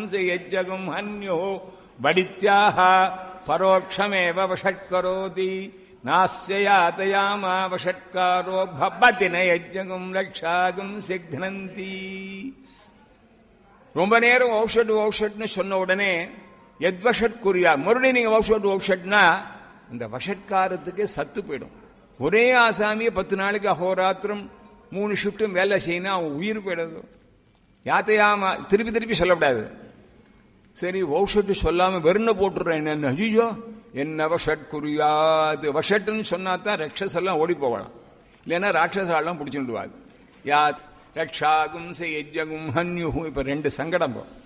யஜ்ஜகும் ஹன்யோ வடித்யாக பரோட்சமேவ வஷட்கரோதி நாஸ்ய யாதயாமா வஷட்காரோ பப்பதி நயஜ்ஜகும் ரக்ஷாகும் சிக்னந்தி ரொம்ப நேரம் ஔஷட் ஔஷட்னு சொன்ன உடனே எத்வஷட் குறியா மறுபடியும் நீங்க ஔஷட் ஔஷட்னா இந்த வஷட்காரத்துக்கு சத்து போயிடும் ஒரே ஆசாமியை பத்து நாளைக்கு அஹோராத்திரம் மூணு ஷிஃப்ட்டும் வேலை செய்யணும் அவன் உயிர் போயிடுது யாத்தையாம திருப்பி திருப்பி சொல்லக்கூடாது சரி ஔஷட்டு சொல்லாம வெறுன போட்டுறேன் என்ன ஐயோ என்ன வஷட் குறியாது வஷட்டுன்னு சொன்னா தான் ரக்ஷஸ் எல்லாம் ஓடி போகலாம் இல்லைன்னா ராட்சசாலாம் பிடிச்சுடுவாது யா ரக்ஷாகும் யஜ்ஜகும் ஹன்யுஹும் இப்ப ரெண்டு சங்கடம்